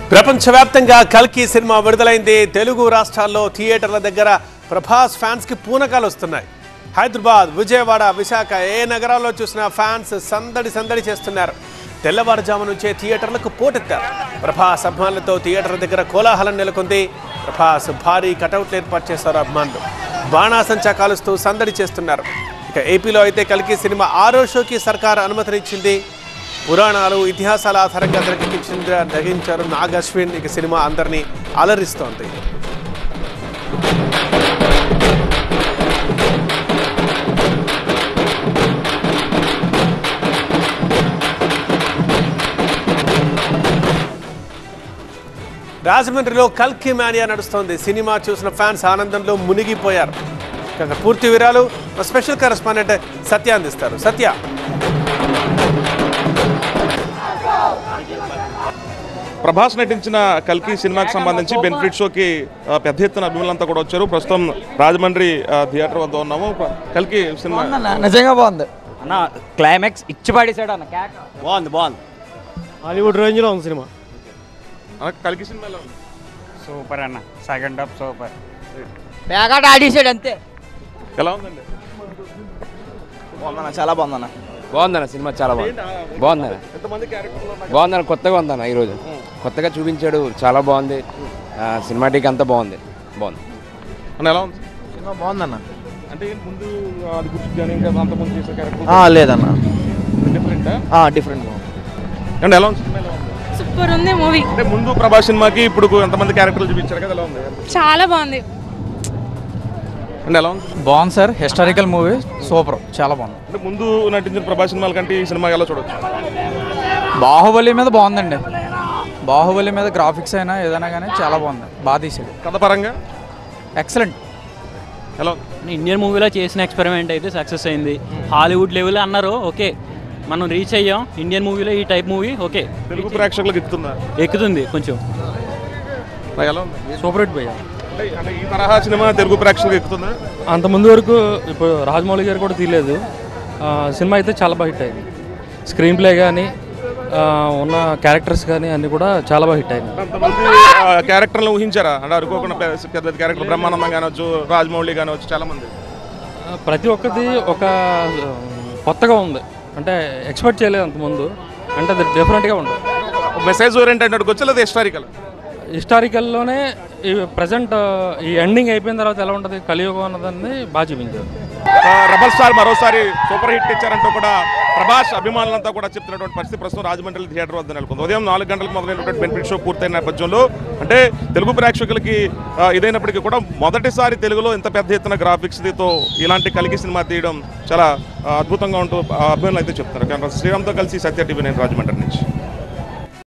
ప్రపంచవ్యాప్తంగా కల్కి సినిమా విడుదలైంది తెలుగు రాష్ట్రాల్లో థియేటర్ల దగ్గర ప్రభాస్ ఫ్యాన్స్ కి పూనకాలు వస్తున్నాయి హైదరాబాద్ విజయవాడ విశాఖ ఏ నగరాల్లో చూసినా ఫ్యాన్స్ సందడి సందడి చేస్తున్నారు తెల్లవారుజాము నుంచే థియేటర్లకు పోటెత్తారు ప్రభాస్ అభిమానులతో థియేటర్ దగ్గర కోలాహలం నెలకొంది ప్రభాస్ భారీ కటౌట్లు ఏర్పాటు చేశారు అభిమానులు బాణాసంచా కాలుస్తూ సందడి చేస్తున్నారు ఇక ఏపీలో అయితే కల్కి సినిమా ఆరో షోకి సర్కార్ అనుమతినిచ్చింది పురాణాలు ఇతిహాసాల ఆధారంగా తెరకెక్కించిన దగించారు నాగ్ అశ్విన్ ఇక సినిమా అందరినీ అలరిస్తోంది రాజమండ్రిలో కల్కి మానియా నడుస్తోంది సినిమా చూసిన ఫ్యాన్స్ ఆనందంలో మునిగిపోయారు ఇక పూర్తి వివరాలు మా స్పెషల్ కరెస్పాండెంట్ సత్య అందిస్తారు సత్య ప్రభాస్ నటించిన కల్కి సినిమాకి సంబంధించి బెనిఫిట్ షోకి ఆ, పెద్ద ఎత్తున అభిమానులంతా కూడా వచ్చారు ప్రస్తుతం రాజమండ్రి ఆ, థియేటర్ వద్ద ఉన్నాము ప్ర- కల్కి సినిమా బాగుందన్న నిజంగా బాగుంది అన్న క్లైమాక్స్ ఇచ్చి పడేసాడు అన్న కేక బాగుంది బాగుంది హాలీవుడ్ రేంజ్లో ఉంది సినిమా ఆ, కల్కి సినిమా ఎలా ఉంది సూపర్ అన్న సెకండ్ హాఫ్ సూపర్ పేకాట ఆడేసాడు అంతే ఎలా ఉందండి బాగుందన్న చాలా బాగుందన్న బాగుందన్న సినిమా చాలా బాగుంది బాగుందన్న ఎంతమంది క్యారెక్టర్లు ఉన్నాయి? బాగుందన్న కొత్తగా ఉందన్న ఈరోజు కొత్తగా చూపించాడు చాలా బాగుంది సినిమాటిక్ అంతా బాగుంది బాగుంది అన్న ఎలా ఉంది సినిమా బాగుందన్న అంటే ఏంటి ముందు అది గుర్తు కానీ ఇంకా అంత ముందు చేసే క్యారెక్టర్ లేదన్న డిఫరెంట్ డిఫరెంట్ బాగుంది అంటే ఎలా ఉంది సినిమా ఎలా ఉంది సూపర్ ఉంది మూవీ అంటే ముందు ప్రభాస్ సినిమాకి ఇప్పుడు ఎంతమంది క్యారెక్టర్లు చూపించారు కదా ఎలా ఉంది చాలా బాగుంది అంటే ఎలా ఉంది బాగుంది సార్ హిస్టారికల్ మూవీ సూపర్ చాలా బాగుంది అంటే ముందు నటించిన ప్రభాస్ సినిమాల కంటే ఈ సినిమా ఎలా చూడొచ్చు బాహుబలి మీద బాగుందండి బాహుబలి మీద గ్రాఫిక్స్ అయినా ఏదైనా కానీ చాలా బాగుంది బాగా తీసాడు కథ పరంగా ఎక్సలెంట్ ఎలా ఉంది ఇండియన్ మూవీలో చేసిన ఎక్స్పెరిమెంట్ అయితే సక్సెస్ అయింది హాలీవుడ్ లెవెల్ అన్నారు ఓకే మనం రీచ్ అయ్యాం ఇండియన్ మూవీలో ఈ టైప్ మూవీ ఓకే తెలుగు ప్రేక్షకులకు ఎక్కుతుందా ఎక్కుతుంది కొంచెం నాకు ఎలా ఉంది సూపర్ హిట్ భయ్యా అంటే అంటే ఈ తరహా సినిమా తెలుగు ప్రేక్షకులకు ఎక్కుతుందా అంత ముందు వరకు ఇప్పుడు రాజమౌళి గారు కూడా తీయలేదు ఆ, సినిమా అయితే చాలా బాగా హిట్ అయింది స్క్రీన్ ప్లే కానీ ఉన్న క్యారెక్టర్స్ కానీ అన్నీ కూడా చాలా బాగా హిట్ అయింది అంతమంది క్యారెక్టర్లను ఊహించారా అంటే అనుకోకుండా పెద్ద పెద్ద పెద్ద క్యారెక్టర్ బ్రహ్మానందం కానొచ్చు రాజమౌళి కానొచ్చు చాలా మంది ఆ, ప్రతి ఒక్కటి ఒక ఆ, కొత్తగా ఉంది అంటే ఎక్స్పెక్ట్ చేయలేదు అంతకుముందు అంటే అది డిఫరెంట్గా ఉంది మెసేజ్ ఓరియంటెడ్ వచ్చి లేదా హిస్టారికల్ హిస్టారికల్లోనే ఈ ప్రజెంట్ ఈ ఎండింగ్ అయిపోయిన తర్వాత ఎలా ఉంటుంది కలియుగం అన్నదాన్ని బాగా చూపించారు రెబల్ స్టార్ మరోసారి సూపర్ హిట్ ఇచ్చారంటూ కూడా ప్రభాస్ అభిమానులంతా కూడా చెప్తున్నటువంటి పరిస్థితి ప్రస్తుతం రాజమండ్రి థియేటర్ వద్ద నెలకొంది ఉదయం నాలుగు గంటలకు మొదలైనటువంటి బెనిఫిట్ షో పూర్తయిన నేపథ్యంలో అంటే తెలుగు ప్రేక్షకులకి ఆ, ఇదైనప్పటికీ కూడా మొదటిసారి తెలుగులో ఇంత పెద్ద ఎత్తున గ్రాఫిక్స్తో ఇలాంటి కలిగి సినిమా తీయడం చాలా ఆ, అద్భుతంగా ఉంటూ ఆ, అభిమానులు అయితే చెప్తున్నారు కానీ శ్రీరామ్తో కలిసి సత్య టీవీ నేను రాజమండ్రి నుంచి